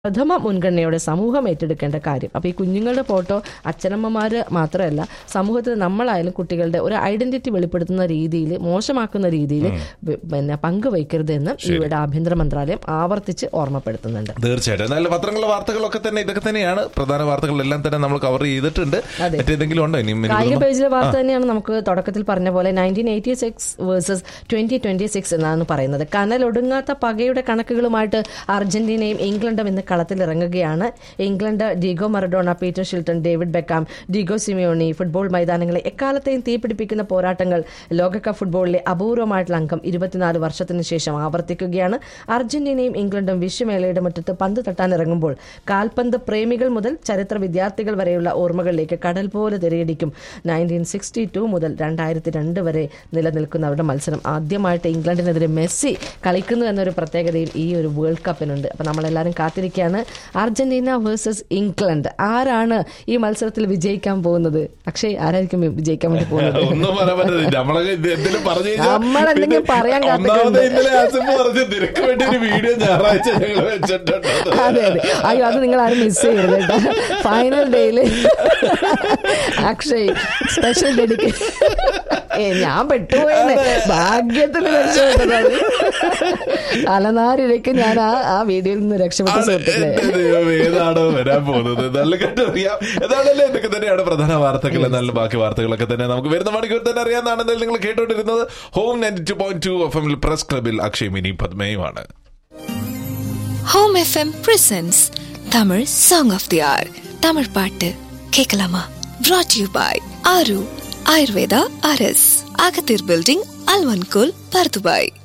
പ്രഥമ മുൻഗണനയോടെ സമൂഹം ഏറ്റെടുക്കേണ്ട കാര്യം അപ്പോൾ ഈ കുഞ്ഞുങ്ങളുടെ ഫോട്ടോ അച്ഛനമ്മമാർ മാത്രമല്ല സമൂഹത്തിൽ നമ്മളായാലും കുട്ടികളുടെ ഒരു ഐഡന്റിറ്റി വെളിപ്പെടുത്തുന്ന രീതിയിൽ മോശമാക്കുന്ന രീതിയിൽ പിന്നെ പങ്കുവയ്ക്കരുത് എന്ന് ഇവിടെ ആഭ്യന്തര മന്ത്രാലയം ആവർത്തിച്ച് ഓർമ്മപ്പെടുത്തുന്നുണ്ട് തീർച്ചയായിട്ടും നല്ല പത്രങ്ങളിലെ വാർത്തകളൊക്കെ തന്നെ ഇതൊക്കെ തന്നെയാണ് പ്രധാന വാർത്തകളെല്ലാം തന്നെ നമ്മൾ കവർ ചെയ്തിട്ടുണ്ട് അതെ. മറ്റേതെങ്കിലും ഉണ്ടോ ഇനിയും കായിക എനിക്കൊന്നും- പേജിലെ വാർത്ത തന്നെയാണ് നമുക്ക് തുടക്കത്തിൽ പറഞ്ഞ പോലെ nineteen eighty six versus twenty twenty six എന്നാണ് പറയുന്നത് കനലൊടുങ്ങാത്ത പകയുടെ കണക്കുകളുമായിട്ട് അർജന്റീനയും ഇംഗ്ലണ്ടും ഇന്ന് കളത്തിലിറങ്ങുകയാണ് England Diego Maradona Peter Shilton David Beckham Diego Simeone football മൈതാനങ്ങളെ എക്കാലത്തെയും തീപിടിപ്പിക്കുന്ന പോരാട്ടങ്ങൾ ലോകകപ്പ് ഫുട്ബോളിലെ അപൂർവമായിട്ടുള്ള അംഗം ഇരുപത്തിനാല് വർഷത്തിന് ശേഷം ആവർത്തിക്കുകയാണ് അർജന്റീനയും ഇംഗ്ലണ്ടും വിശ്വമേളയുടെ മുറ്റത്ത് പന്ത് തട്ടാനിറങ്ങുമ്പോൾ കാൽപന്ത് പ്രേമികൾ മുതൽ ചരിത്ര വിദ്യാർത്ഥികൾ വരെയുള്ള ഓർമ്മകളിലേക്ക് കടൽ പോലെ തിരയടിക്കും നയൻറ്റീൻ സിക്സ്റ്റി ടു മുതൽ രണ്ടായിരത്തി രണ്ട് വരെ നിലനിൽക്കുന്ന അവരുടെ മത്സരം ആദ്യമായിട്ട് ഇംഗ്ലണ്ടിനെതിരെ മെസ്സി കളിക്കുന്നു എന്നൊരു പ്രത്യേകതയും ഈ ഒരു വേൾഡ് കപ്പിനുണ്ട് അപ്പം നമ്മളെല്ലാവരും കാത്തിരിക്കുകയാണ് അർജന്റീന വേഴ്സസ് ഇംഗ്ലണ്ട് ആരാണ് ഈ മത്സരത്തിൽ വിജയിക്കാൻ പോകുന്നത് അക്ഷയ് ആരായിരിക്കും വിജയിക്കാൻ വേണ്ടി പോകുന്നത് ഒന്നും പറയാൻ പറ്റില്ല നമ്മളൊക്കെ ഇത് എന്തെങ്കിലും പറഞ്ഞു കഴിഞ്ഞാൽ നമ്മളെന്തെങ്കിലും പിന്നെ പറയാൻ ഒന്നാമത് കാത്തിട്ടുണ്ട്. ഇന്നലെ ആസിഫ് പറഞ്ഞു നിനക്ക് വേണ്ടി ഒരു വീഡിയോ ഞായറാഴ്ച ഞങ്ങൾ വെച്ചിട്ടുണ്ട് അതെ അതെ അയ്യോ അത് നിങ്ങൾ ആരും മിസ് ചെയ്യരുത് കേട്ടോ ഫൈനൽ ഡേയില് അക്ഷയ് സ്പെഷ്യൽ ഡെഡിക്കേഷൻ ഏ ഞാൻ പെട്ടുപോയെന്ന് ഭാഗ്യത്തിന് രക്ഷപ്പെട്ടതാണ് തലനാരിഴയ്ക്ക് ഞാൻ ആ ആ വീഡിയോയിൽ നിന്ന് രക്ഷപ്പെട്ട ആണ് സുഹൃത്തുക്കളെ എന്റെ ദൈവമേ, ഏതാണോ വരാൻ പോകുന്നത് നല്ല കണ്ടറിയാം ഏതാണല്ലേ ഇതൊക്കെ തന്നെയാണ് പ്രധാന വാർത്തകൾ എന്നാലും ബാക്കി വാർത്തകളൊക്കെ തന്നെ നമുക്ക് വരുന്ന മണിക്കൂർ തന്നെ അറിയാമെന്നാണെന്നാൽ നിങ്ങൾ കേട്ടോണ്ടിരുന്നത് home ninety two point two F എമ്മിൽ പ്രസ് ക്ലബിൽ അക്ഷയ് മിനി പത്മയുമാണ് home FM presents Tamil song of the hour Tamil பாட்டு கேட்கலாமா brought you by Aaru Ayurveda அரஸ் அகத்தீர் பில்டிங் அல்வன்கோல் பர்துபாய்